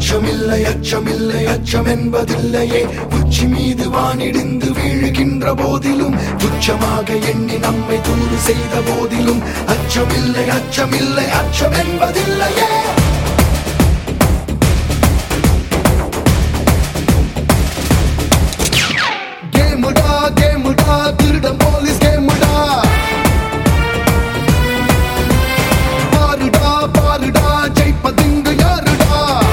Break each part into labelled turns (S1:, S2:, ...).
S1: அச்சமில்லை அச்சமில்லை அச்சம் என்பதில்லையே உச்சி மீது வானிடிந்து வீழுகின்ற போதிலும் துச்சமாக எண்ணி நம்மை தூது செய்த போதிலும் அச்சமில்லை அச்சமில்லை அச்சம் என்பதில்லையே கேமுடா கேமுடா திருடம் போலீஸ் கேமுடா பாருடா பாருடா ஜெயிப்பதிங்கு யாருடா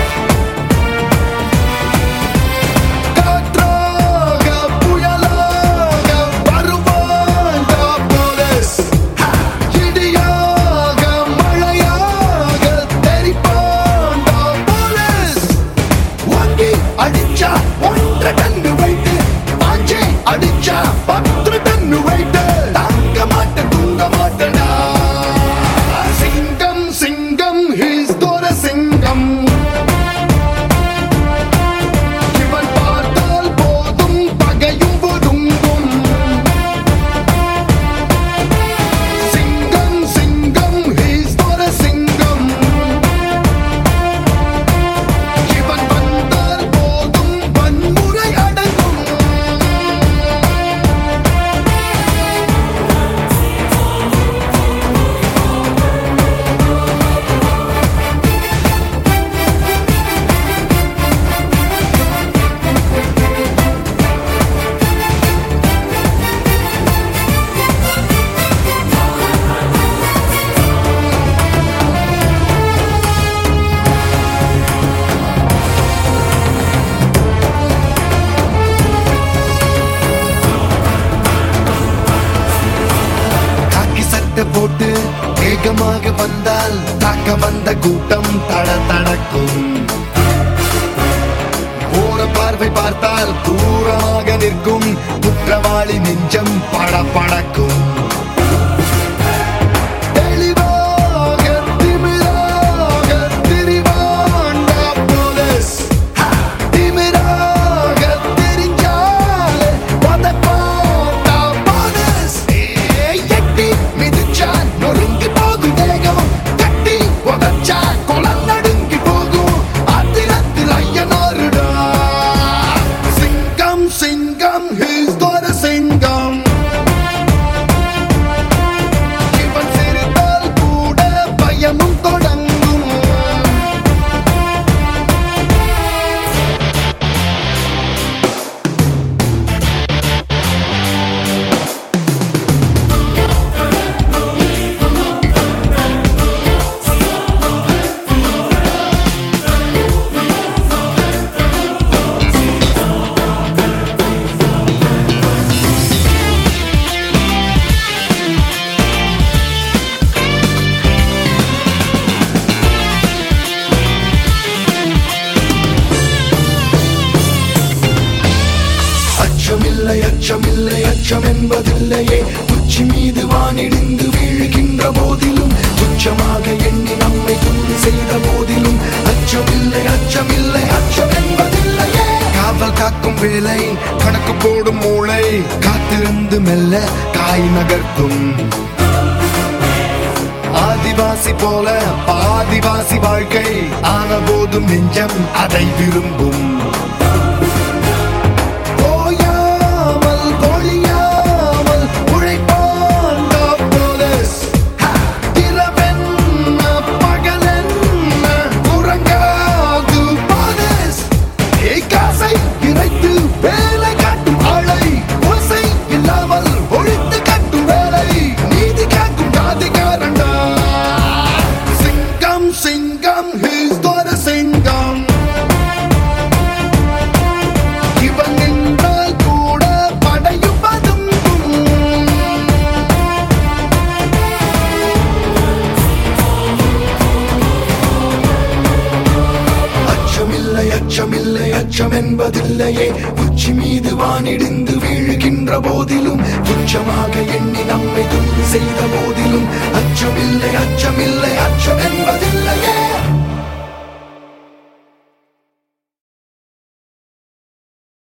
S1: காற்றாக புயலாக வருவான்டா போலீஸ் இடியாக மழையாக தெரிப்பான்டா போலீஸ் வாங்கி அடிச்சா ஒன்றரை டன்னு வைட்டு பாஞ்சு அடிச்சா பத்து டன்னு வைட்டு தாங்க மாட்ட தூங்க மாட்டடா சிங்கம் சிங்கம் ஹீஸ் தோர சிங்கம் இவன் பார்த்தால் போதும் பகையும் ஒதுங்கும் சிங்கம் சிங்கம் ஹீஸ் தோர சிங்கம் இவன் வந்தால் போதும் வன்முறை அடங்கும் காக்கி சட்டை போட்டு வேகமாக வந்தால் தாக்க வந்த கூட்டம் தட தடக்கும் போற பார்வை பார்த்தால் தூரமாக நிற்கும் குற்றவாளி நெஞ்சம் பட படக்கும் தெளிவாக திமிராக திரிவாண்டா போலீஸ் திமிராக தெரிஞ்சாலே உதைப்பாண்டா போலீஸ். ஏய், எட்டி மிதிச்சா நொறுங்கி போகும் தேகம். தட்டி உதைச்சா குளம் நடுங்கி போகும். ஆத்திரத்தில் ஐயனாருடா. சிங்கம் சிங்கம் he's got a சிங்கம் இவன் சிரித்தால் கூட பயமும் தொடங்கும் அச்சமில்லை அச்சமில்லை அச்சம் என்பதில்லையே உச்சி மீது வானிடிந்து வீழுகின்ற போதிலும் துச்சமாக எண்ணி நம்மை துணி செய்த போதிலும் அச்சமில்லை அச்சமில்லை அச்சம் என்பதில்லையே காவல் காக்கும் வேலை கணக்கு போடும் மூளை காத்திருந்து மெல்ல காய் நகர்த்தும் ஆதிவாசி போல பாதிவாசி வாழ்க்கை ஆன போதும் நெஞ்சம் அதை விரும்பும் ஓயாமல் பொழியாமல் உழைப்பாண்டா போலீஸ் இரவென்ன பகலென்ன உறங்காது போலீஸ் ஏய் காசை இறைத்து வேலை காட்டும் ஆளை ஓசை இல்லாமல் ஒழித்து கட்டும் வேலை நீதி காக்கும் ஜாதிகாரண்டா சிங்கம் சிங்கம் ஹீஸ் தோர சிங்கம் இவன் நின்றால் கூட படையும் பதுங்கும் அச்சமில்லை அச்சமில்லை அச்சம் என்பதில்லையே உச்சி மீது வானிடிந்து வீழுகின்ற போதிலும் துச்சமாக எண்ணி நம்மை துன்பு செய்த போதிலும் அச்சமில்லை அச்சமில்லை அச்சம் என்பதில்லையே